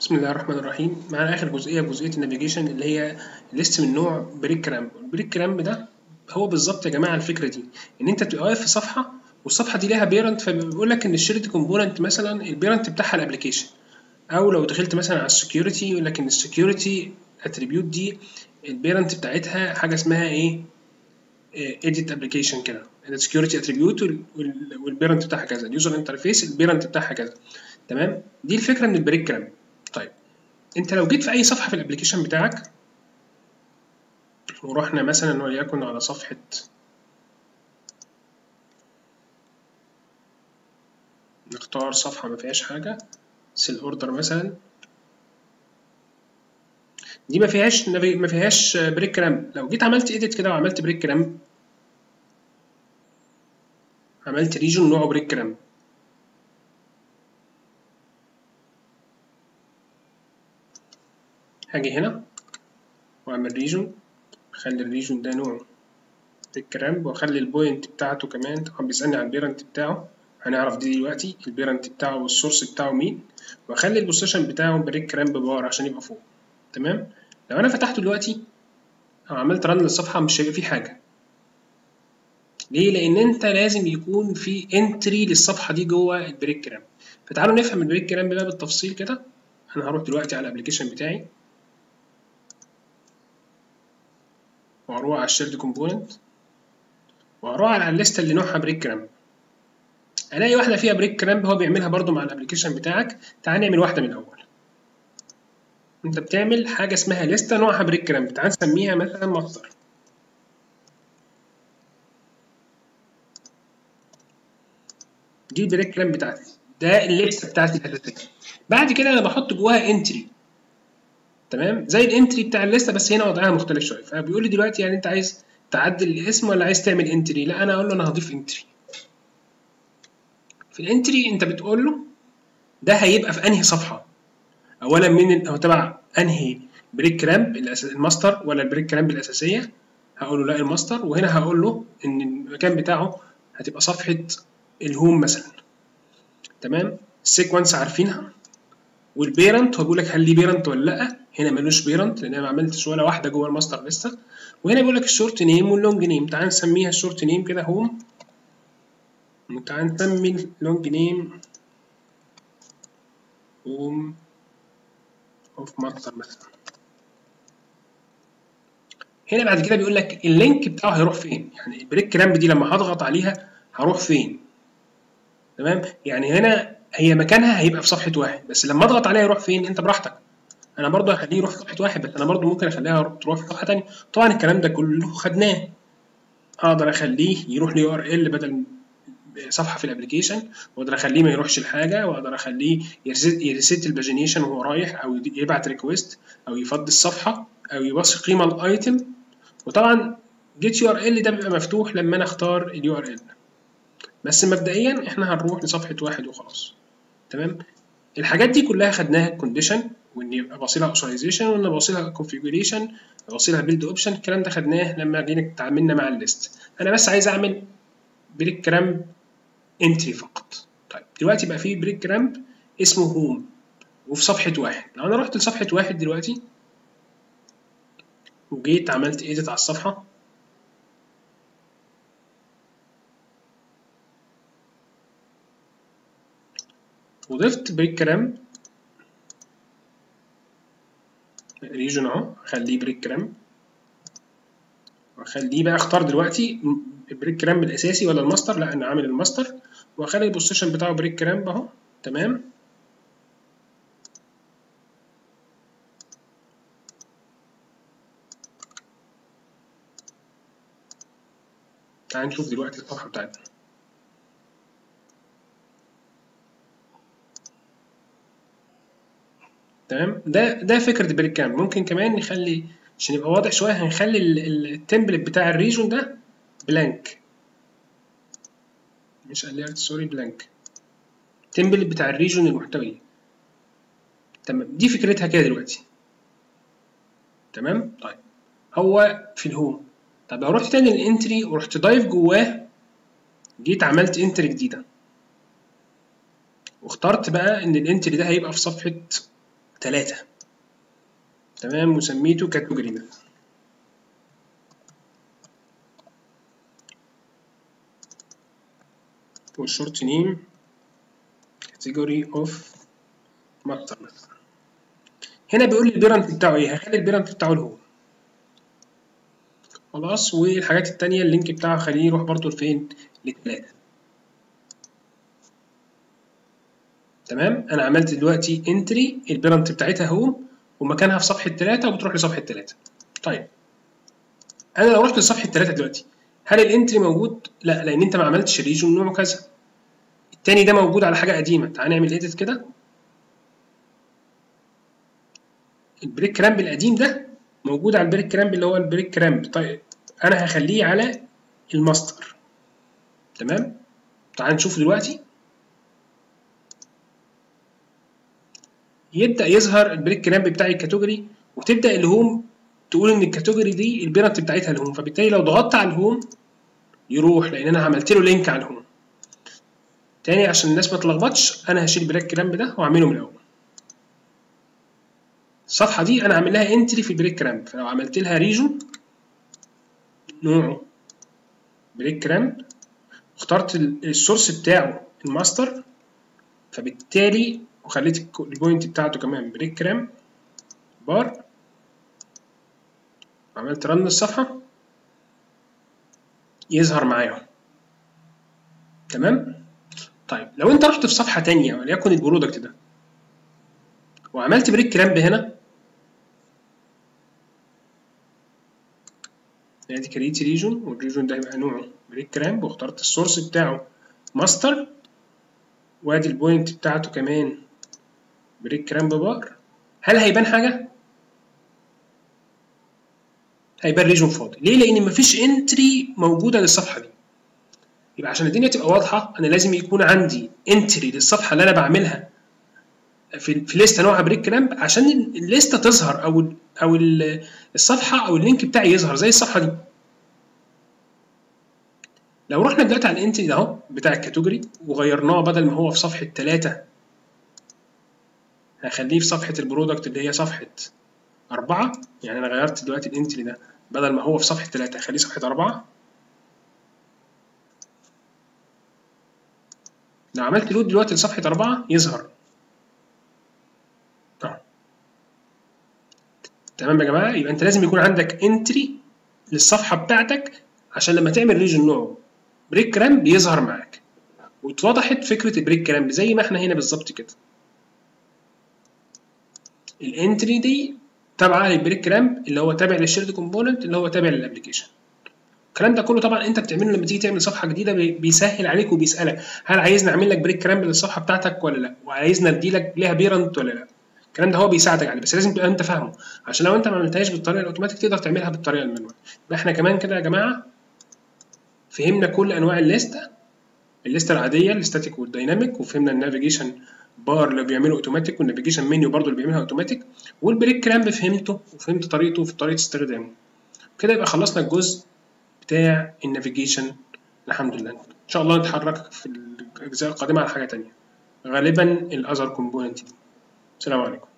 بسم الله الرحمن الرحيم معانا اخر جزئيه جزئيه النافيجيشن اللي هي ليست من نوع بريك كرامب البريك كرامب ده هو بالظبط يا جماعه الفكره دي ان انت بتبقى واقف في صفحه والصفحه دي ليها بيرنت فبيقول لك ان الشيرد كومبوننت مثلا البيرنت بتاعها الابلكيشن او لو دخلت مثلا على السكيورتي يقول لك ان السكيورتي اتريبيوت دي البيرنت بتاعتها حاجه اسمها ايه اديت ابلكيشن كده السكيورتي اتريبيوت والبيرنت بتاعها كذا اليوزر انترفيس البيرنت بتاعها كذا تمام دي الفكره من البريك كرامب طيب انت لو جيت في اي صفحه في الابلكيشن بتاعك ورحنا مثلا وليكن على صفحه نختار صفحه ما فيهاش حاجه سيل اوردر مثلا دي ما فيهاش ما فيهاش بريك كرامب لو جيت عملت ايديت كده وعملت بريك كرامب عملت ريجن نوعه بريك كرامب هاجي هنا واعمل ريجن اخلي الريجن ده نوعه بريك كرامب واخلي البوينت بتاعته كمان طبعا بيسالني على البيرنت بتاعه هنعرف دي دلوقتي البيرنت بتاعه والسورس بتاعه مين واخلي البوزيشن بتاعه بريك كرامب بار عشان يبقى فوق تمام لو انا فتحته دلوقتي او عملت رن للصفحه مش هيبقى فيه حاجه ليه لان انت لازم يكون في انتري للصفحه دي جوه البريك كرامب فتعالوا نفهم البريك كرامب بقى بالتفصيل كده انا هروح دلوقتي على الابلكيشن بتاعي واروح على الشيرد كومبوننت واروح على الليسته اللي نوعها بريك كرامب الاقي واحده فيها بريك كرامب هو بيعملها برده مع الابلكيشن بتاعك تعال نعمل واحده من الاول انت بتعمل حاجه اسمها لسته نوعها بريك كرامب تعال نسميها مثلا مصدر دي البريك كرامب بتاعتي ده الليسته بتاعتي الاساسيه بعد كده انا بحط جواها انتري تمام زي الانتري بتاع الليسته بس هنا وضعها مختلف شويه فبيقول لي دلوقتي يعني انت عايز تعدل الاسم ولا عايز تعمل انتري لا انا اقول له انا هضيف انتري في الانتري انت بتقول له ده هيبقى في انهي صفحه اولا من هو تبع انهي بريك كرامب الماستر ولا البريك كرامب الاساسيه هقول له لا الماستر وهنا هقول له ان المكان بتاعه هتبقى صفحه الهوم مثلا تمام السيكونس عارفينها والبيرنت هو بيقول لك هل ليه بيرنت ولا لا هنا ملوش بيرنت لان انا ما عملتش ولا واحده جوه الماستر لسه وهنا بيقول لك الشورت نيم واللونج نيم تعال نسميها الشورت نيم كده هوم تعال نسمي اللونج نيم هوم اوف ماستر مثلا هنا بعد كده بيقول لك اللينك بتاعه هيروح فين يعني البريك كرامب دي لما هضغط عليها هروح فين تمام يعني هنا هي مكانها هيبقى في صفحه واحد بس لما اضغط عليها يروح فين انت براحتك انا برضه هخليه يروح في صفحه واحد بس انا برضه ممكن اخليها تروح في صفحه ثانيه طبعا الكلام ده كله خدناه اقدر اخليه يروح ليو ار ال بدل صفحه في الابلكيشن واقدر اخليه ما يروحش لحاجه واقدر اخليه يريست الباجينيشن وهو رايح او يبعت ريكويست او يفضي الصفحه او يبص قيمه الايتم وطبعا جيت يو ار ال ده بيبقى مفتوح لما انا اختار اليو ار ال بس مبدئيا احنا هنروح لصفحه واحد وخلاص تمام الحاجات دي كلها خدناها الكونديشن وان يبقى باصيلها اوثرايزيشن وان باصيلها كونفيجريشن باصيلها بيلد اوبشن الكلام ده خدناه لما جينا اتعاملنا مع الليست انا بس عايز اعمل بريك كرامب انتري فقط طيب دلوقتي بقى في بريك كرامب اسمه هوم وفي صفحة واحد لو أنا رحت لصفحة واحد دلوقتي وجيت عملت ايديت على الصفحة وضفت بريك كرامب ريجن اهو اخليه بريك كرامب واخليه بقى اختار دلوقتي البريك كرامب الاساسي ولا الماستر لا انا عامل الماستر واخلي البوزيشن بتاعه بريك كرامب اهو تمام تعال نشوف دلوقتي الصفحه بتاعتنا تمام ده ده فكره البريك كرامب ممكن كمان نخلي عشان يبقى واضح شويه هنخلي التمبلت بتاع الريجون ده بلانك مش اليرت سوري بلانك التمبلت بتاع الريجون المحتوي تمام دي فكرتها كده دلوقتي تمام طيب هو في الهوم طب لو رحت تاني للانتري ورحت ضايف جواه جيت عملت انتري جديده واخترت بقى ان الانتري ده هيبقى في صفحه ثلاثة تمام وسميته كاتيجوري مثلا والشورت نيم كاتيجوري اوف ماستر مثلا هنا بيقول لي البيرنت بتاعه ايه هخلي البيرنت بتاعه الهوم خلاص والحاجات التانية اللينك بتاعه خليه يروح برضه لفين للتلاتة تمام انا عملت دلوقتي انتري البيرنت بتاعتها هوم ومكانها في صفحة تلاتة وبتروح لصفحة تلاتة طيب انا لو رحت لصفحة تلاتة دلوقتي هل الانتري موجود؟ لا لان انت ما عملتش ريجون نوعه كذا التاني ده موجود على حاجة قديمة تعال نعمل ايديت كده البريك كرامب القديم ده موجود على البريك كرامب اللي هو البريك كرامب طيب انا هخليه على الماستر تمام تعال نشوف دلوقتي يبدا يظهر البريك كرامب بتاع الكاتيجوري وتبدا الهوم تقول ان الكاتيجوري دي البيرنت بتاعتها الهوم فبالتالي لو ضغطت على الهوم يروح لان انا عملت له لينك على الهوم تاني عشان الناس ما تلخبطش انا هشيل البريك كرامب ده واعمله من الاول الصفحه دي انا عامل لها انتري في البريك كرامب فلو عملت لها ريجون نوعه بريك كرامب اخترت السورس بتاعه الماستر فبالتالي وخليت البوينت بتاعته كمان بريك كرامب بار عملت رن الصفحه يظهر معايا تمام طيب لو انت رحت في صفحه تانية وليكن البرودكت ده وعملت بريك كرامب هنا ادي كريت ريجون والريجون ده هيبقى نوعه بريك كرامب واخترت السورس بتاعه ماستر وادي البوينت بتاعته كمان بريك كرامب بار هل هيبان حاجه هيبان ريجون فاضي ليه لان مفيش انتري موجوده للصفحه دي يبقى عشان الدنيا تبقى واضحه انا لازم يكون عندي انتري للصفحه اللي انا بعملها في في لسته نوعها بريك كرامب عشان الليسته تظهر او ال او ال الصفحه او اللينك بتاعي يظهر زي الصفحه دي لو رحنا دلوقتي على الانتري ده اهو بتاع الكاتيجوري وغيرناه بدل ما هو في صفحه 3 هخليه في صفحه البرودكت اللي هي صفحه 4 يعني انا غيرت دلوقتي الانتري ده بدل ما هو في صفحه 3 هخليه صفحه 4 لو عملت لود دلوقتي لصفحه 4 يظهر تمام يا جماعه يبقى انت لازم يكون عندك انتري للصفحه بتاعتك عشان لما تعمل ريجن نوعه بريك كرامب يظهر معاك واتوضحت فكره البريك كرامب زي ما احنا هنا بالظبط كده الانتري دي تابعه للبريك كرامب اللي هو تابع للشيرد كومبوننت اللي هو تابع للابلكيشن الكلام ده كله طبعا انت بتعمله لما تيجي تعمل صفحه جديده بيسهل عليك وبيسالك هل عايزني اعمل لك بريك كرامب للصفحه بتاعتك ولا لا وعايزني ادي لك ليها بيرنت ولا لا الكلام ده هو بيساعدك عليه بس لازم تبقى انت فاهمه عشان لو انت ما عملتهاش بالطريقه الاوتوماتيك تقدر تعملها بالطريقه المانوال يبقى احنا كمان كده يا جماعه فهمنا كل انواع الليسته الليسته العاديه الستاتيك والدايناميك وفهمنا النافيجيشن بار اللي بيعمله اوتوماتيك والنافيجيشن منيو برضو اللي بيعملها اوتوماتيك والبريك كرامب فهمته وفهمت طريقته في طريقه استخدامه كده يبقى خلصنا الجزء بتاع النافيجيشن الحمد لله ان شاء الله نتحرك في الاجزاء القادمه على حاجه تانية غالبا الاذر كومبوننت دي السلام عليكم